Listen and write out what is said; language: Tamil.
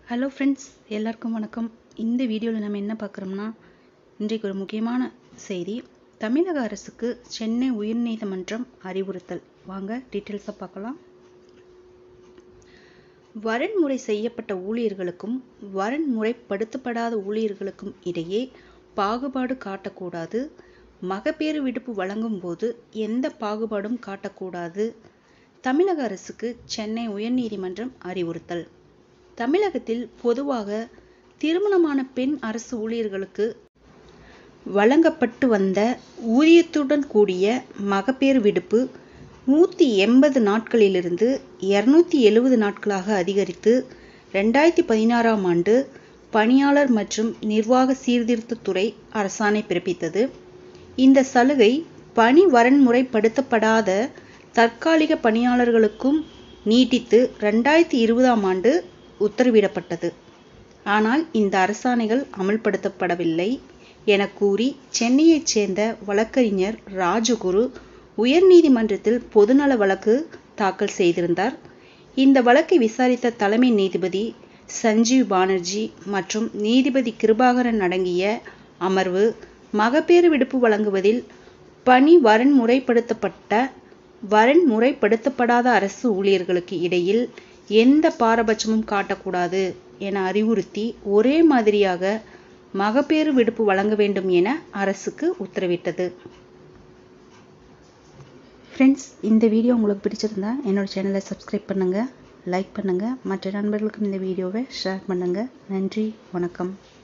ஹலோ ஃப்ரெண்ட்ஸ் எல்லாருக்கும் வணக்கம் இந்த வீடியோவில் நம்ம என்ன பார்க்குறோம்னா இன்றைக்கு ஒரு முக்கியமான செய்தி தமிழக அரசுக்கு சென்னை உயர்நீதிமன்றம் அறிவுறுத்தல் வாங்க டீட்டெயில்ஸாக பார்க்கலாம் வரன்முறை செய்யப்பட்ட ஊழியர்களுக்கும் வரன்முறைப்படுத்தப்படாத ஊழியர்களுக்கும் இடையே பாகுபாடு காட்டக்கூடாது மகப்பேறு விடுப்பு வழங்கும் போது எந்த பாகுபாடும் காட்டக்கூடாது தமிழக அரசுக்கு சென்னை உயர்நீதிமன்றம் அறிவுறுத்தல் தமிழகத்தில் பொதுவாக திருமணமான பெண் அரசு ஊழியர்களுக்கு வழங்கப்பட்டு வந்த ஊதியத்துடன் கூடிய மகப்பேறு விடுப்பு நூற்றி எண்பது நாட்களிலிருந்து இரநூத்தி எழுபது நாட்களாக அதிகரித்து ரெண்டாயிரத்தி பதினாறாம் ஆண்டு பணியாளர் மற்றும் நிர்வாக சீர்திருத்தத்துறை அரசாணை பிறப்பித்தது இந்த சலுகை பணி வரன்முறைப்படுத்தப்படாத தற்காலிக பணியாளர்களுக்கும் நீட்டித்து ரெண்டாயிரத்தி இருபதாம் ஆண்டு உத்தரவிடப்பட்டது ஆனால் இந்த அரசாணைகள் அமல்படுத்தப்படவில்லை என கூறி சென்னையைச் சேர்ந்த வழக்கறிஞர் ராஜகுரு உயர்நீதிமன்றத்தில் பொதுநல வழக்கு தாக்கல் செய்திருந்தார் இந்த வழக்கை விசாரித்த தலைமை நீதிபதி சஞ்சீவ் பானர்ஜி மற்றும் நீதிபதி கிருபாகரன் அடங்கிய அமர்வு மகப்பேறு விடுப்பு வழங்குவதில் பணி வரன்முறைப்படுத்தப்பட்ட வரன்முறைப்படுத்தப்படாத அரசு ஊழியர்களுக்கு இடையில் எந்த பாரபட்சமும் காட்டக்கூடாது என அறிவுறுத்தி ஒரே மாதிரியாக மகப்பேறு விடுப்பு வழங்க வேண்டும் என அரசுக்கு உத்தரவிட்டது ஃப்ரெண்ட்ஸ் இந்த வீடியோ உங்களுக்கு பிடிச்சிருந்தா என்னோட சேனலை சப்ஸ்கிரைப் பண்ணுங்கள் லைக் பண்ணுங்கள் மற்ற நண்பர்களுக்கும் இந்த வீடியோவை ஷேர் பண்ணுங்கள் நன்றி வணக்கம்